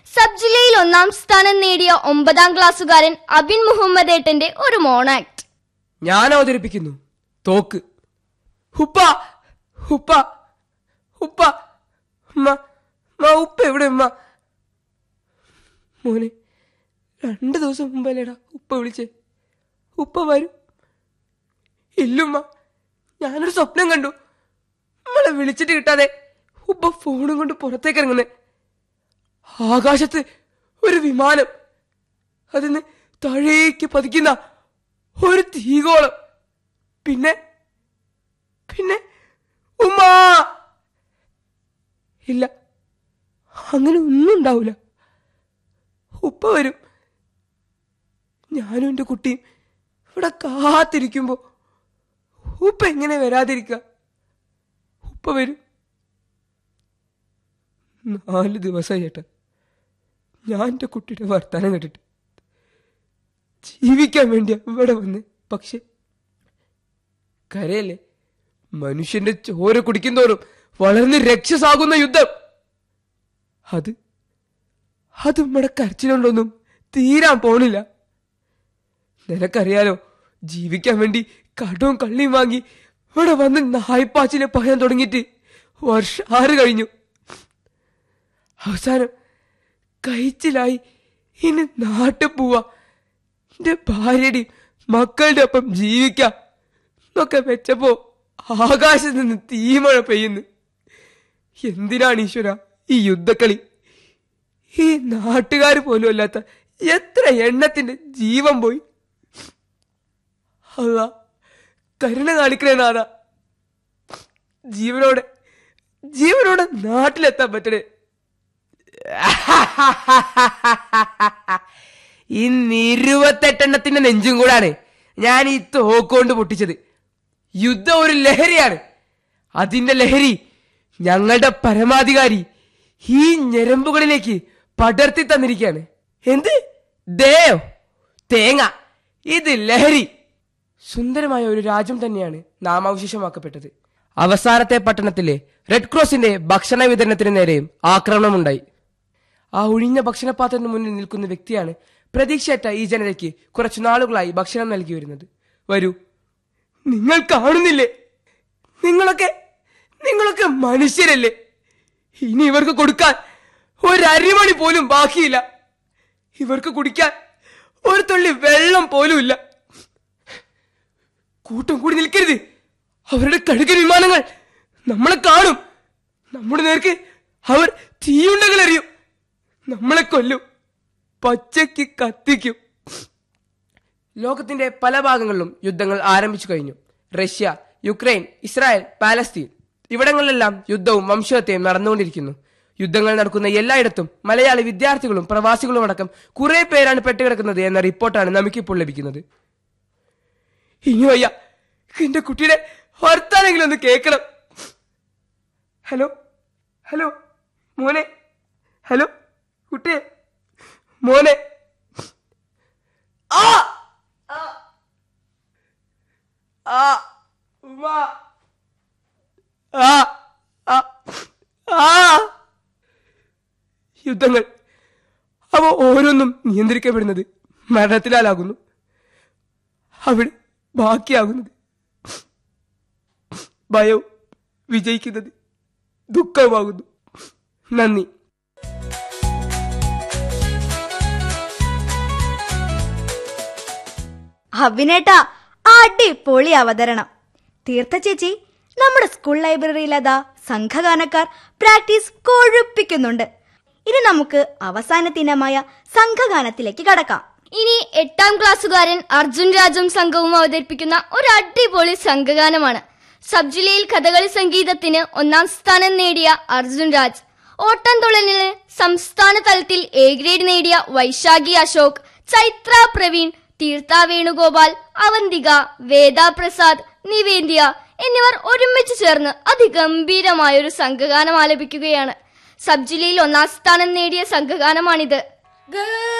Sub ജില്ലയിൽ ഒന്നാം സ്ഥാനം നേടിയ ഒമ്പതാം ക്ലാസ്സുകാരൻ അബിൻ മുഹമ്മദ് ഏട്ടന്റെ ഒരു മോണാക്ട് ഞാൻ അവതരിപ്പിക്കുന്നു തോക്ക് ഉപ്പ ഉപ്പ ഉപ്പ ഉമ്മ ഉമ്മ ഉപ്പ എവിടെ ഉമ്മ മോനെ രണ്ട് ദിവസം മുമ്പല്ലേടാ ഉപ്പ വിളിച്ചേ ഉപ്പ വരും ഇല്ലുമ്മ ഞാനൊരു സ്വപ്നം കണ്ടു നമ്മളെ വിളിച്ചിട്ട് കിട്ടാതെ ഉപ്പ ഫോണും കൊണ്ട് പുറത്തേക്ക് ഇറങ്ങുന്നേ ആകാശത്ത് ഒരു വിമാനം അതിന്ന് താഴേക്ക് പതിക്കുന്ന ഒരു തീകോളം പിന്നെ പിന്നെ ഉമ്മാ ഇല്ല അങ്ങനെ ഒന്നും ഉണ്ടാവില്ല ഉപ്പ വരും ഞാനും എൻ്റെ കുട്ടിയും ഇവിടെ കാത്തിരിക്കുമ്പോ ഉപ്പ എങ്ങനെ വരാതിരിക്ക ഉപ്പ വരും നാല് ദിവസമായി ചേട്ടാ ഞാൻ എൻ്റെ കുട്ടിയുടെ വർത്താനം കേട്ടിട്ട് ജീവിക്കാൻ വേണ്ടിയാ ഇവിടെ വന്ന് പക്ഷെ കരയല്ലേ മനുഷ്യന്റെ ചോര കുടിക്കുന്തോറും വളർന്ന് രക്ഷസാകുന്ന യുദ്ധം അത് അത് നമ്മുടെ കരച്ചിലുണ്ടൊന്നും തീരാൻ പോണില്ല നിനക്കറിയാലോ ജീവിക്കാൻ വേണ്ടി കടവും കള്ളിയും വാങ്ങി ഇവിടെ വന്ന് നായ്പാച്ചിലെ പറയാൻ തുടങ്ങിയിട്ട് വർഷാറ് കഴിഞ്ഞു അവസാനം കഴിച്ചിലായി ഇനി നാട്ടിൽ പോവാ എന്റെ ഭാര്യയുടെയും മക്കളുടെ ഒപ്പം ജീവിക്കാം എന്നൊക്കെ വെച്ചപ്പോ ആകാശത്ത് നിന്ന് തീമഴ പെയ്യുന്നു എന്തിനാണ് ഈശ്വര ഈ യുദ്ധക്കളി ഈ നാട്ടുകാർ പോലും അല്ലാത്ത എത്ര എണ്ണത്തിന്റെ ജീവൻ പോയി അല്ല കരുണ കാണിക്കണേ നാഥ ജീവനോടെ ജീവനോടെ നാട്ടിലെത്താൻ പറ്റണേ ഇന്ന് ഇരുപത്തെട്ടെണ്ണത്തിന്റെ നെഞ്ചും കൂടാണ് ഞാൻ ഈ തോക്കുകൊണ്ട് പൊട്ടിച്ചത് യുദ്ധം ഒരു ലഹരിയാണ് അതിന്റെ ലഹരി ഞങ്ങളുടെ പരമാധികാരി ഈ ഞരമ്പുകളിലേക്ക് പടർത്തി തന്നിരിക്കുകയാണ് എന്ത് ദേയോ തേങ്ങ ഇത് ലഹരി സുന്ദരമായ ഒരു രാജ്യം തന്നെയാണ് നാമാവശേഷമാക്കപ്പെട്ടത് അവസാനത്തെ പട്ടണത്തിലെ റെഡ് ക്രോസിന്റെ ഭക്ഷണ വിതരണത്തിന് നേരെയും ആക്രമണമുണ്ടായി ആ ഒഴിഞ്ഞ ഭക്ഷണപാത്രത്തിന് മുന്നിൽ നിൽക്കുന്ന വ്യക്തിയാണ് പ്രതീക്ഷയറ്റ ഈ ജനതയ്ക്ക് കുറച്ചു നാളുകളായി ഭക്ഷണം നൽകി വരുന്നത് വരൂ നിങ്ങൾ കാണുന്നില്ലേ നിങ്ങളൊക്കെ നിങ്ങളൊക്കെ മനുഷ്യരല്ലേ ഇനി ഇവർക്ക് കൊടുക്കാൻ ഒരരിമണി പോലും ബാക്കിയില്ല ഇവർക്ക് കുടിക്കാൻ ഒരു തുള്ളി വെള്ളം പോലും ഇല്ല കൂട്ടം കൂടി നിൽക്കരുത് അവരുടെ കഴുകൻ വിമാനങ്ങൾ നമ്മളെ കാണും നമ്മുടെ നേർക്ക് അവർ തീയുണ്ടകൾ എറിയും നമ്മളെ കൊല്ലും പച്ചയ്ക്ക് കത്തിക്കും ലോകത്തിന്റെ പല ഭാഗങ്ങളിലും യുദ്ധങ്ങൾ ആരംഭിച്ചു കഴിഞ്ഞു റഷ്യ യുക്രൈൻ ഇസ്രായേൽ പാലസ്തീൻ ഇവിടങ്ങളിലെല്ലാം യുദ്ധവും വംശഹത്യയും നടന്നുകൊണ്ടിരിക്കുന്നു യുദ്ധങ്ങൾ നടക്കുന്ന എല്ലായിടത്തും മലയാളി വിദ്യാർത്ഥികളും പ്രവാസികളും അടക്കം കുറെ പേരാണ് പെട്ടുകിടക്കുന്നത് എന്ന റിപ്പോർട്ടാണ് നമുക്കിപ്പോൾ ലഭിക്കുന്നത് ഇനി വയ്യ എന്റെ കുട്ടിയുടെ വർത്താനെങ്കിലും ഒന്ന് കേൾക്കണം ഹലോ ഹലോ മോനെ ഹലോ കുട്ടിയെ മോനെ ആ ആ. ആ ഉമ്മ ആ ആ ആ യുദ്ധങ്ങൾ അവ ഓരോന്നും നിയന്ത്രിക്കപ്പെടുന്നത് മരണത്തിലാലാകുന്നു അവിടെ ബാക്കിയാകുന്നത് ഭയവും വിജയിക്കുന്നത് ദുഃഖമാകുന്നു നന്ദി അഭിനേട്ടാ അടിപൊളി അവതരണം തീർത്ഥ ചേച്ചി നമ്മുടെ സ്കൂൾ ലൈബ്രറിയിൽ അതാ സംഘഗാനക്കാർ പ്രാക്ടീസ് കൊഴുപ്പിക്കുന്നുണ്ട് ഇനി നമുക്ക് അവസാന ദിനമായ സംഘഗാനത്തിലേക്ക് കടക്കാം ഇനി എട്ടാം ക്ലാസ്സുകാരൻ അർജുൻ രാജും സംഘവും അവതരിപ്പിക്കുന്ന ഒരു അടിപൊളി സംഘഗാനമാണ് സബ് ജില്ലയിൽ കഥകളി സംഗീതത്തിന് ഒന്നാം സ്ഥാനം നേടിയ അർജുൻ രാജ് ഓട്ടംതുള്ളലിന് സംസ്ഥാന തലത്തിൽ എ ഗ്രേഡ് നേടിയ വൈശാഖി അശോക് ചൈത്ര പ്രവീൺ തീർത്ഥ വേണുഗോപാൽ അവന്തിക വേദ പ്രസാദ് നിവേദ്യ എന്നിവർ ഒരുമിച്ച് ചേർന്ന് അതിഗംഭീരമായ ഒരു സംഘഗാനം ആലപിക്കുകയാണ് സബ് ജില്ലയിൽ ഒന്നാം സ്ഥാനം നേടിയ സംഘഗാനമാണിത്